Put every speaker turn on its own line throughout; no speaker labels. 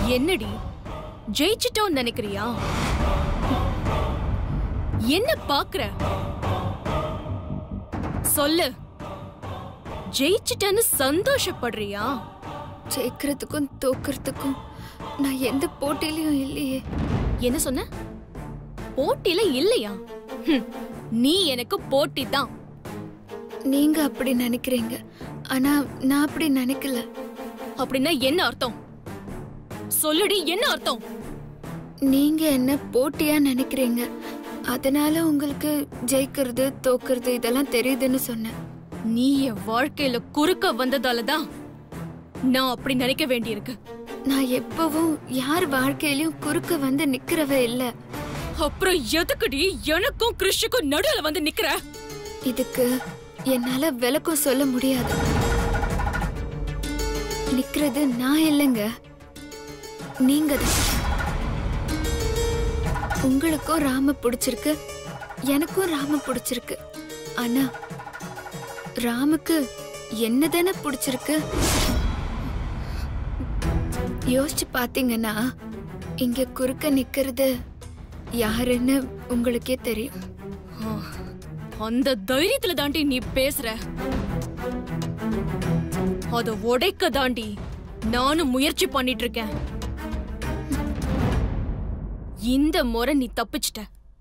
என்னடி ஜெயிச்சிட்டோம் நினைக்கிறியா என்ன பாக்குற சொல்லு ஜெயிச்சிட்டேன்னு சந்தோஷப்படுறியா
ஜெயிக்கிறதுக்கும் தோக்கிறதுக்கும் நான் எந்த போட்டியிலயும் இல்லையே
என்ன சொன்ன போட்டியில இல்லையா ஹம், நீ எனக்கு போட்டி தான்
நீங்க அப்படி நினைக்கிறீங்க ஆனா நான் அப்படி நினைக்கல
அப்படின்னா என்ன அர்த்தம் சொல்லுடி என்ன அர்த்தம்
நீங்க என்ன போட்டியா நினைக்கிறீங்க அதனால உங்களுக்கு ஜெயிக்கிறது தோக்கிறது இதெல்லாம் தெரியுதுன்னு சொன்னேன்
நீ என் வாழ்க்கையில குறுக்க வந்ததால தான் நான் அப்படி நினைக்க வேண்டியிருக்கு
நான் எப்பவும் யார் வாழ்க்கையிலயும் குறுக்க வந்து நிக்கிறவ இல்ல
அப்புறம் எதுக்குடி எனக்கும் கிறிஷுக்கும் நடுவுல வந்து நிக்கிற
இதுக்கு என்னால விளக்கம் சொல்ல முடியாது நிக்கிறது நான் இல்லைங்க நீங்க தான் உங்களுக்கும் ராம பிடிச்சிருக்கு எனக்கும் ராம பிடிச்சிருக்கு ஆனா ராமுக்கு என்ன தானே பிடிச்சிருக்கு யோசிச்சு பாத்தீங்கன்னா இங்க குறுக்க நிக்கிறது யாருன்னு உங்களுக்கே தெரியும்
ஆ, அந்த தைரியத்துல தாண்டி நீ பேசுற அத உடைக்க தாண்டி நானும் முயற்சி பண்ணிட்டு இருக்கேன் இந்த முறை நீ தப்பிச்சிட்ட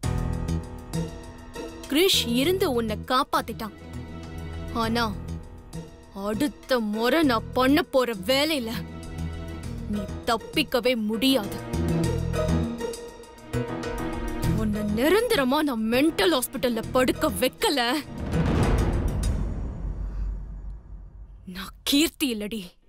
கிரிஷ் இருந்து உன்னை காப்பாத்திட்டான் ஆனா அடுத்த முறை நான் பண்ண போற வேலையில நீ தப்பிக்கவே முடியாது உன்னை நிரந்தரமா நான் மென்டல் ஹாஸ்பிட்டல்ல படுக்க வைக்கல நான் கீர்த்தி இல்லடி